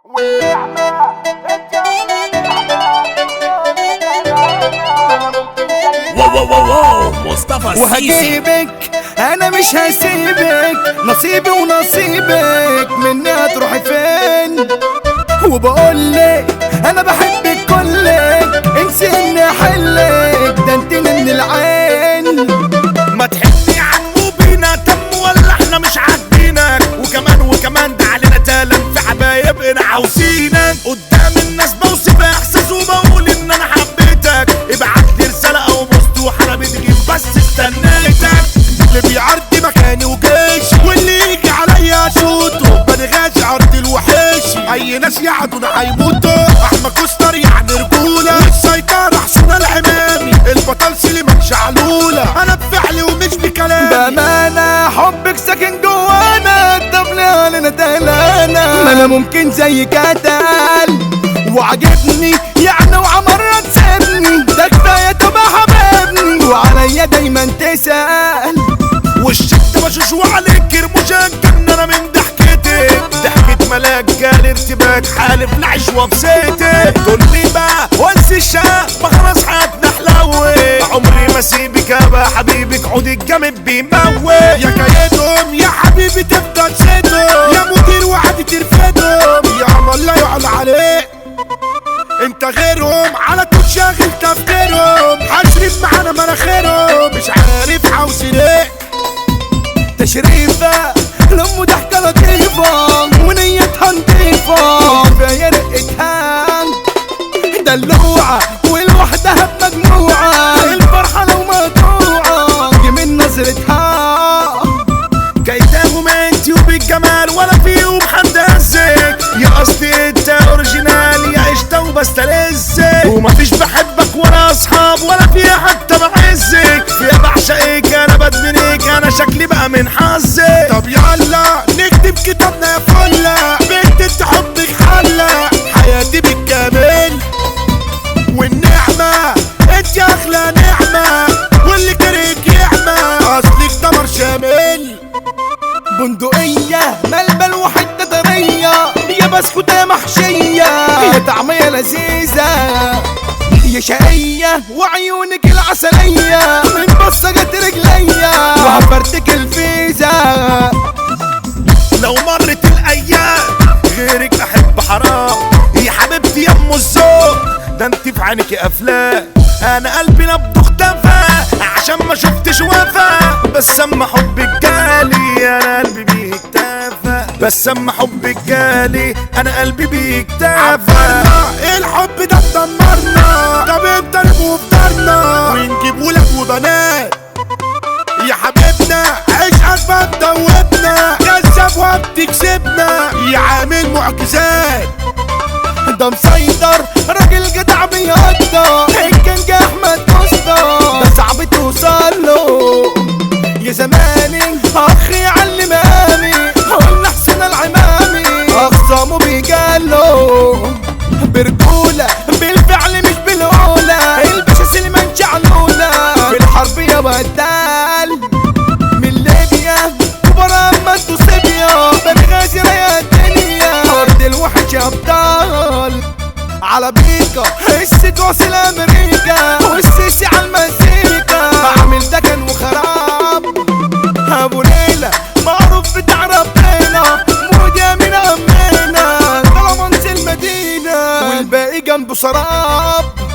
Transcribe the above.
واو واو واو واو مصطفى السيسي وهجيبك انا مش هسيبك نصيبي ونصيبك مني هتروحي فين وبقولك انا بحبك كلك انسي اني احلك ده انت من العين ما تحبني عمو بينا تم ولا احنا مش عاجبينك وكمان وكمان ده علينا تالن في حبايبنا عاوزينك قدام الناس بوصف احساس وبقول ان انا حبيتك ابعت لي رساله او بوست وحنا بتجيب بس استنيتك اللي بيعدي مكاني وجيش واللي يجي عليا اشوطه بنغاش عرض الوحش اي ناس يعدونا هيموتوا احمد كوستر يعني رجوله والسيطره حسين العمامي البطل سليمان شعلوله انا بفعلي ومش بكلامي بامانه حبك ساكن جوانا طب ليه علينا دلانا ما انا ممكن زيك اتقل وعجبني يعني وعمرة تسيبني ده كفايه تبقى حبيبني وعليا دايما تسال والشد بشوش وعليك كرموشك كان انا من ضحكتك ضحكة ملاك جالي ارتباك حالف العيش وبسيتك تقول لي بقى وانسي الشاق ما خلاص حياتنا حلاوة عمري ما سيبك ابقى حبيبك عود الجامد بيموت يا كيدهم يا حبيبي تفضل سيدهم يا مدير وعدي ترفدهم يا عمر لا يعلى عليك انت غيرهم على طول شاغل تفكيرهم حشرب معانا مناخيرهم مش عارف عاوزين ايه تشريفة لأمه ضحكة لطيفة ونيتها نضيفة كفاية رقتها دلوعة والوحدة بمجموعة الفرحة لو مقطوعة دي من نظرتها كيتاهم انت وبالجمال ولا فيهم حد هزك يا قصدي انت اوريجينال يا عشت وبستلذك ومفيش بحبك ولا اصحاب ولا فيها حتى بعزك فيها بعشقك انا بدمنك انا شكلي بقى من حظك طب يلا نكتب كتابنا يا فله بنت حبك حله حياتي بالكامل والنعمة انت اغلى نعمة واللي كرهك يعمى اصلك تمر شامل بندقية ملبل وحدة طرية يا بسكوتة محشية يا طعمية لذيذة يا شقية وعيونك العسلية من بصقت رجليا وعبرتك الفيزا لو مرت الايام غيرك احب حرام يا حبيبتي يا ام الذوق ده انت في عينك افلام انا قلبي نبض اختفى عشان ما شفتش وفا بس اما حبك جالي انا قلبي بيه اكتفى بس اما حبك جالي انا قلبي بيه اكتفى الحب ده دمرنا طب انت وفطرنا ونجيب ولاد وبنات يا حبيبنا عشقك ما تدوبنا كذاب وبتكسبنا يا عامل معجزات ده مسيطر راجل جدع بيقدر كان جه احمد مصدر ده صعب توصل له يا زماني اخ يعلم امي قلنا حسين العمامي اخصامه بيجاله برجولة بالفعل مش بالقولة الباشا سليمان شعلولة في الحرب يا بدال من ليبيا وبرا ما انتو سيبيا بنغازي يا الدنيا ارض الوحش يا ابطال على بيكا حسة واصل امريكا والسيسي على المزيكا بعمل دكن وخراب ابو ليلى معروف بتاع ربنا مود يا من امنا طالما انزل المدينة والباقي جنبه سراب